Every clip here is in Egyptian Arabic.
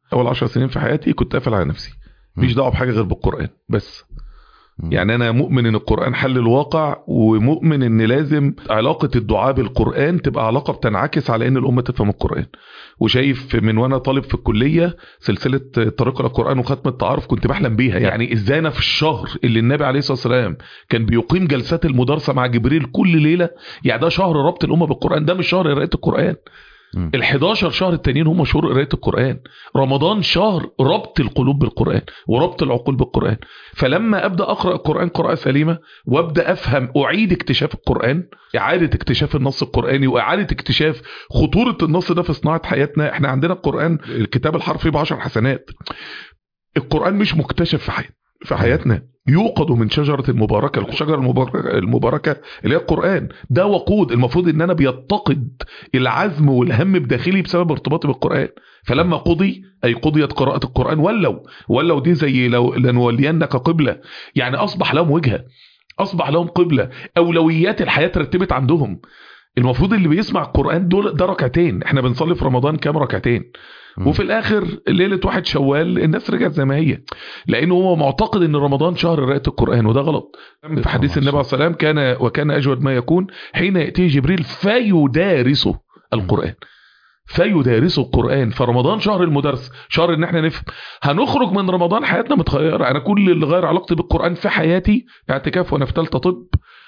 اول 10 سنين في حياتي كنت قافل على نفسي مش دعوه بحاجه غير بالقران بس يعني انا مؤمن ان القران حل الواقع ومؤمن ان لازم علاقه الدعاء بالقران تبقى علاقه بتنعكس على ان الامه تفهم القران وشايف من وانا طالب في الكليه سلسله طريق القران وختم التعارف كنت بحلم بيها يعني ازاي انا في الشهر اللي النبي عليه الصلاه والسلام كان بيقيم جلسات المدارسه مع جبريل كل ليله يعني ده شهر ربط الامه بالقران ده مش شهر قراءه القران ال 11 شهر التانيين هم شهور قرايه القران رمضان شهر ربط القلوب بالقران وربط العقول بالقران فلما ابدا اقرا القران قراءه سليمه وابدا افهم اعيد اكتشاف القران اعاده اكتشاف النص القراني واعاده اكتشاف خطوره النص ده في صناعه حياتنا احنا عندنا القران الكتاب الحرفي ب 10 حسنات القران مش مكتشف في حياتنا في حياتنا يوقد من شجرة المباركة الشجرة المباركة, المباركة اللي هي القرآن ده وقود المفروض ان انا بيتقد العزم والهم بداخلي بسبب ارتباطي بالقرآن فلما قضي اي قضيت قراءة القرآن ولوا ولوا دي زي لو لنولينك قبلة يعني اصبح لهم وجهة اصبح لهم قبلة اولويات الحياة ترتبت عندهم المفروض اللي بيسمع القرآن دول ده ركعتين احنا بنصلي في رمضان كام ركعتين وفي الاخر ليله واحد شوال الناس رجعت زي ما هي لانه هو معتقد ان رمضان شهر قراءه القران وده غلط في حديث النبي عليه الصلاه والسلام كان وكان اجود ما يكون حين ياتيه جبريل فيدارسه القران فيدارسه القران فرمضان شهر المدرس شهر ان احنا نفهم هنخرج من رمضان حياتنا متغيره انا كل اللي غير علاقتي بالقران في حياتي اعتكاف وانا في ثالثه طب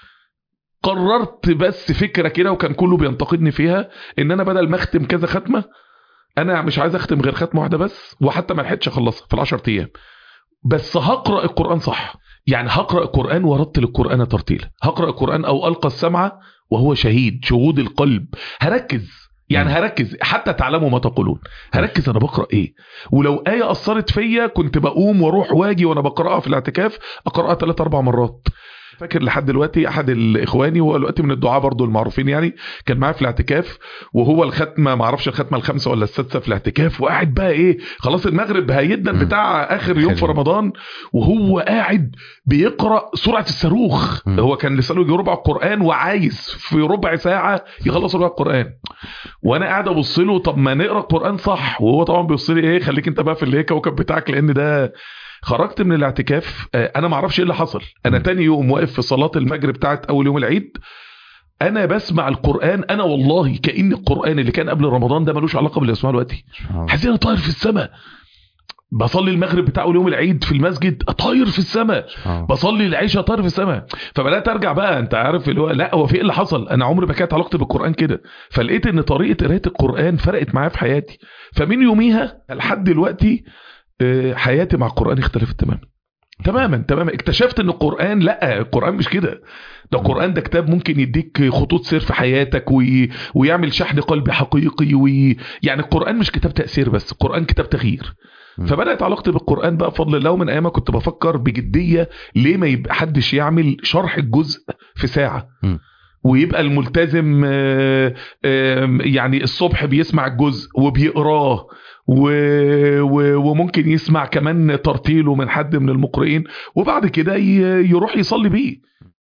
قررت بس فكره كده وكان كله بينتقدني فيها ان انا بدل ما اختم كذا ختمه انا مش عايز اختم غير ختمه واحده بس وحتى ما لحقتش اخلصها في ال10 ايام بس هقرا القران صح يعني هقرا القران وارتل القران ترتيلا هقرا القران او القى السمع وهو شهيد شهود القلب هركز يعني هركز حتى تعلموا ما تقولون هركز انا بقرا ايه ولو ايه اثرت فيا كنت بقوم واروح واجي وانا بقراها في الاعتكاف اقراها ثلاث اربع مرات فاكر لحد دلوقتي احد الاخواني وهو دلوقتي من الدعاء برضو المعروفين يعني كان معايا في الاعتكاف وهو الختمه ما اعرفش الختمه الخامسه ولا السادسه في الاعتكاف وقاعد بقى ايه خلاص المغرب هيدا بتاع اخر يوم في رمضان وهو قاعد بيقرا سرعه الصاروخ هو كان لسانه يجي ربع القران وعايز في ربع ساعه يخلص ربع القران وانا قاعد ابص له طب ما نقرا القران صح وهو طبعا بيبص لي ايه خليك انت بقى في اللي هي كوكب بتاعك لان ده خرجت من الاعتكاف انا ما اعرفش ايه اللي حصل انا تاني يوم واقف في صلاه المغرب بتاعت اول يوم العيد انا بسمع القران انا والله كان القران اللي كان قبل رمضان ده ملوش علاقه باللي بسمعه دلوقتي حاسس انا طاير في السماء بصلي المغرب بتاع اول يوم العيد في المسجد طاير في السماء بصلي العشاء طاير في السماء فبدات ارجع بقى انت عارف اللي هو لا هو في ايه اللي حصل انا عمري ما كانت علاقتي بالقران كده فلقيت ان طريقه قرايه القران فرقت معايا في حياتي فمن يوميها لحد دلوقتي حياتي مع القرآن اختلفت تماما تماما تماما اكتشفت ان القرآن لا القرآن مش كده ده القرآن ده كتاب ممكن يديك خطوط سير في حياتك وي... ويعمل شحن قلبي حقيقي وي... يعني القرآن مش كتاب تأثير بس القرآن كتاب تغيير فبدات علاقتي بالقران بقى بفضل الله ومن ايام كنت بفكر بجديه ليه ما يبقى حدش يعمل شرح الجزء في ساعه م. ويبقى الملتزم يعني الصبح بيسمع الجزء وبيقراه و... و... وممكن يسمع كمان ترتيله من حد من المقرئين وبعد كده ي... يروح يصلي بيه